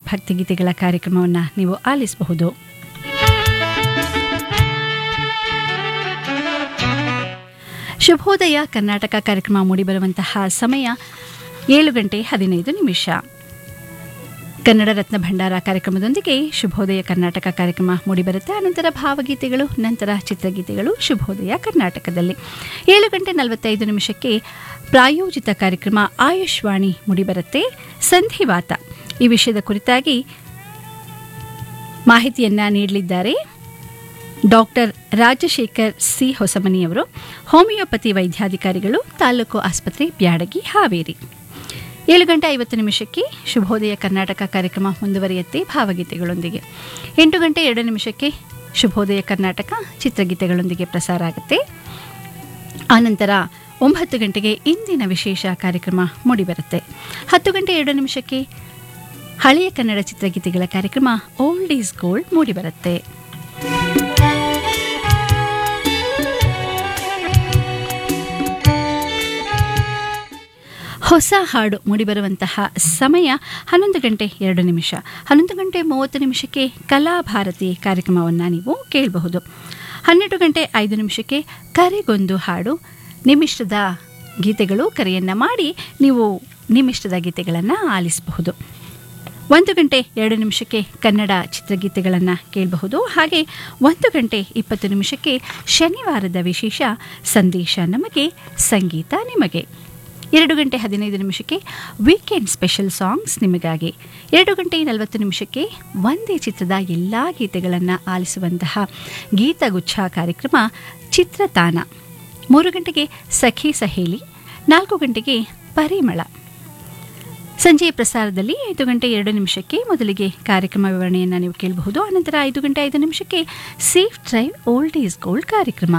ಭಕ್ತಿಗೀತೆಗಳ ಕಾರ್ಯಕ್ರಮವನ್ನು ನೀವು ಆಲಿಸಬಹುದು ಶುಭೋದಯ ಕರ್ನಾಟಕ ಕಾರ್ಯಕ್ರಮ ಮೂಡಿಬರುವಂತಹ ಸಮಯ ಏಳು ಗಂಟೆ ಹದಿನೈದು ನಿಮಿಷ ಕನ್ನಡ ರತ್ನ ಭಂಡಾರ ಕಾರ್ಯಕ್ರಮದೊಂದಿಗೆ ಶುಭೋದಯ ಕರ್ನಾಟಕ ಕಾರ್ಯಕ್ರಮ ಮೂಡಿಬರುತ್ತೆ ಅನಂತರ ಭಾವಗೀತೆಗಳು ನಂತರ ಚಿತ್ರಗೀತೆಗಳು ಶುಭೋದಯ ಕರ್ನಾಟಕದಲ್ಲಿ ಏಳು ಗಂಟೆ ನಲವತ್ತೈದು ನಿಮಿಷಕ್ಕೆ ಪ್ರಾಯೋಜಿತ ಕಾರ್ಯಕ್ರಮ ಆಯುಷ್ವಾಣಿ ಮೂಡಿಬರುತ್ತೆ ಸಂಧಿವಾತ ಈ ವಿಷಯದ ಕುರಿತಾಗಿ ಮಾಹಿತಿಯನ್ನ ನೀಡಲಿದ್ದಾರೆ ಡಾಕ್ಟರ್ ರಾಜಶೇಖರ್ ಸಿ ಹೊಸಮನಿಯವರು ಹೋಮಿಯೋಪತಿ ವೈದ್ಯಾಧಿಕಾರಿಗಳು ತಾಲೂಕು ಆಸ್ಪತ್ರೆ ಬ್ಯಾಡಗಿ ಹಾವೇರಿ ಏಳು ಗಂಟೆ ಐವತ್ತು ನಿಮಿಷಕ್ಕೆ ಶುಭೋದಯ ಕರ್ನಾಟಕ ಕಾರ್ಯಕ್ರಮ ಮುಂದುವರಿಯುತ್ತೆ ಭಾವಗೀತೆಗಳೊಂದಿಗೆ ಎಂಟು ಗಂಟೆ ಎರಡು ನಿಮಿಷಕ್ಕೆ ಶುಭೋದಯ ಕರ್ನಾಟಕ ಚಿತ್ರಗೀತೆಗಳೊಂದಿಗೆ ಪ್ರಸಾರ ಆಗುತ್ತೆ ಆನಂತರ ಒಂಬತ್ತು ಗಂಟೆಗೆ ಇಂದಿನ ವಿಶೇಷ ಕಾರ್ಯಕ್ರಮ ಮೂಡಿಬರುತ್ತೆ ಹತ್ತು ಗಂಟೆ ಎರಡು ನಿಮಿಷಕ್ಕೆ ಹಳೆಯ ಕನ್ನಡ ಚಿತ್ರಗೀತೆಗಳ ಕಾರ್ಯಕ್ರಮ ಓಲ್ಡ್ ಈಸ್ ಗೋಲ್ಡ್ ಮೂಡಿಬರುತ್ತೆ ಹೊಸ ಹಾಡು ಮೂಡಿಬರುವಂತಹ ಸಮಯ ಹನ್ನೊಂದು ಗಂಟೆ ಎರಡು ನಿಮಿಷ ಹನ್ನೊಂದು ಗಂಟೆ ಮೂವತ್ತು ನಿಮಿಷಕ್ಕೆ ಕಲಾಭಾರತಿ ಕಾರ್ಯಕ್ರಮವನ್ನು ನೀವು ಕೇಳಬಹುದು ಹನ್ನೆರಡು ಗಂಟೆ ಐದು ನಿಮಿಷಕ್ಕೆ ಕರೆಗೊಂದು ಹಾಡು ನಿಮ್ಮಿಷ್ಟದ ಗೀತೆಗಳು ಕರೆಯನ್ನು ಮಾಡಿ ನೀವು ನಿಮ್ಮಿಷ್ಟದ ಗೀತೆಗಳನ್ನು ಆಲಿಸಬಹುದು ಒಂದು ಗಂಟೆ ಎರಡು ನಿಮಿಷಕ್ಕೆ ಕನ್ನಡ ಚಿತ್ರಗೀತೆಗಳನ್ನು ಕೇಳಬಹುದು ಹಾಗೆ ಒಂದು ಗಂಟೆ ಇಪ್ಪತ್ತು ನಿಮಿಷಕ್ಕೆ ಶನಿವಾರದ ವಿಶೇಷ ಸಂದೇಶ ನಮಗೆ ಸಂಗೀತ ನಿಮಗೆ ಎರಡು ಗಂಟೆ ಹದಿನೈದು ನಿಮಿಷಕ್ಕೆ ವೀಕೆಂಡ್ ಸ್ಪೆಷಲ್ ಸಾಂಗ್ಸ್ ನಿಮಗಾಗಿ ಎರಡು ಗಂಟೆ ನಲವತ್ತು ನಿಮಿಷಕ್ಕೆ ಒಂದೇ ಚಿತ್ರದ ಎಲ್ಲ ಗೀತೆಗಳನ್ನು ಆಲಿಸುವಂತಹ ಗೀತಗುಚ್ಛ ಕಾರ್ಯಕ್ರಮ ಚಿತ್ರತಾನ ಮೂರು ಗಂಟೆಗೆ ಸಖಿ ಸಹೇಲಿ ನಾಲ್ಕು ಗಂಟೆಗೆ ಪರಿಮಳ ಸಂಜೆಯ ಪ್ರಸಾರದಲ್ಲಿ ಐದು ಗಂಟೆ ಎರಡು ನಿಮಿಷಕ್ಕೆ ಮೊದಲಿಗೆ ಕಾರ್ಯಕ್ರಮ ವಿವರಣೆಯನ್ನು ನೀವು ಕೇಳಬಹುದು ಅನಂತರ ಐದು ಗಂಟೆ ಐದು ನಿಮಿಷಕ್ಕೆ safe drive old is gold ಕಾರ್ಯಕ್ರಮ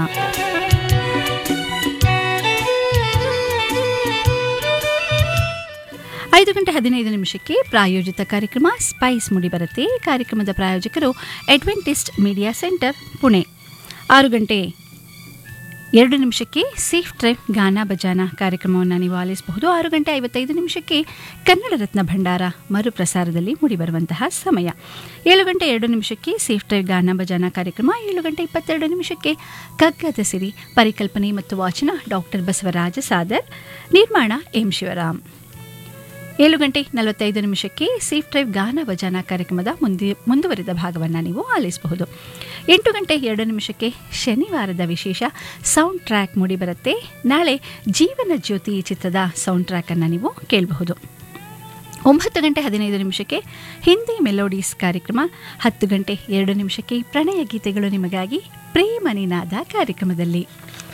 ಐದು ಗಂಟೆ ಹದಿನೈದು ನಿಮಿಷಕ್ಕೆ ಪ್ರಾಯೋಜಿತ ಕಾರ್ಯಕ್ರಮ ಸ್ಪೈಸ್ ಮೂಡಿಬರುತ್ತೆ ಕಾರ್ಯಕ್ರಮದ ಪ್ರಾಯೋಜಕರು ಅಡ್ವೆಂಟಿಸ್ಟ್ ಮೀಡಿಯಾ ಸೆಂಟರ್ ಪುಣೆ ಆರು ಗಂಟೆ ಎರಡು ನಿಮಿಷಕ್ಕೆ ಸೇಫ್ ಡ್ರೈವ್ ಗಾನಾ ಬಜಾನ ಕಾರ್ಯಕ್ರಮವನ್ನು ನೀವು ಆಲಿಸಬಹುದು ಆರು ಗಂಟೆ ಐವತ್ತೈದು ನಿಮಿಷಕ್ಕೆ ಕನ್ನಡ ರತ್ನ ಭಂಡಾರ ಮರುಪ್ರಸಾರದಲ್ಲಿ ಮೂಡಿಬರುವಂತಹ ಸಮಯ ಏಳು ಗಂಟೆ ಎರಡು ನಿಮಿಷಕ್ಕೆ ಸೇಫ್ ಡ್ರೈವ್ ಗಾನಾ ಬಜಾನ ಕಾರ್ಯಕ್ರಮ ಏಳು ಗಂಟೆ ಇಪ್ಪತ್ತೆರಡು ನಿಮಿಷಕ್ಕೆ ಕಗ್ಗದ ಸಿರಿ ಪರಿಕಲ್ಪನೆ ಮತ್ತು ವಾಚನ ಡಾಕ್ಟರ್ ಬಸವರಾಜ ಸಾದರ್ ನಿರ್ಮಾಣ ಎಂ ಶಿವರಾಮ್ ಏಳು ಗಂಟೆ ನಲವತ್ತೈದು ನಿಮಿಷಕ್ಕೆ ಸೇಫ್ ಡ್ರೈವ್ ಗಾನ ಭಜಾನ ಕಾರ್ಯಕ್ರಮದ ಮುಂದೆ ಮುಂದುವರಿದ ಭಾಗವನ್ನು ನೀವು ಆಲಿಸಬಹುದು ಎಂಟು ಗಂಟೆ ಎರಡು ನಿಮಿಷಕ್ಕೆ ಶನಿವಾರದ ವಿಶೇಷ ಸೌಂಡ್ ಟ್ರ್ಯಾಕ್ ಮೂಡಿಬರುತ್ತೆ ನಾಳೆ ಜೀವನ ಜ್ಯೋತಿ ಚಿತ್ರದ ಸೌಂಡ್ ಟ್ರ್ಯಾಕನ್ನು ನೀವು ಕೇಳಬಹುದು ಒಂಬತ್ತು ಗಂಟೆ ಹದಿನೈದು ನಿಮಿಷಕ್ಕೆ ಹಿಂದಿ ಮೆಲೋಡೀಸ್ ಕಾರ್ಯಕ್ರಮ ಹತ್ತು ಗಂಟೆ ಎರಡು ನಿಮಿಷಕ್ಕೆ ಪ್ರಣಯ ಗೀತೆಗಳು ನಿಮಗಾಗಿ ಪ್ರೇಮ ನಿನಾದ ಕಾರ್ಯಕ್ರಮದಲ್ಲಿ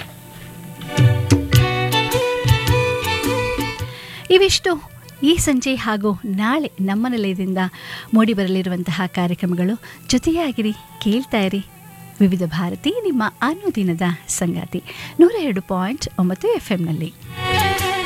ಇವಿಷ್ಟು ಈ ಸಂಜೆ ಹಾಗೂ ನಾಳೆ ನಮ್ಮ ನಿಲಯದಿಂದ ಮೂಡಿಬರಲಿರುವಂತಹ ಕಾರ್ಯಕ್ರಮಗಳು ಜೊತೆಯಾಗಿರಿ ಕೇಳ್ತಾ ಇರಿ ವಿವಿಧ ಭಾರತಿ ನಿಮ್ಮ ಅನುದಿನದ ಸಂಗಾತಿ ನೂರ ಎರಡು ಪಾಯಿಂಟ್ ಒಂಬತ್ತು ಎಫ್ ಎಂನಲ್ಲಿ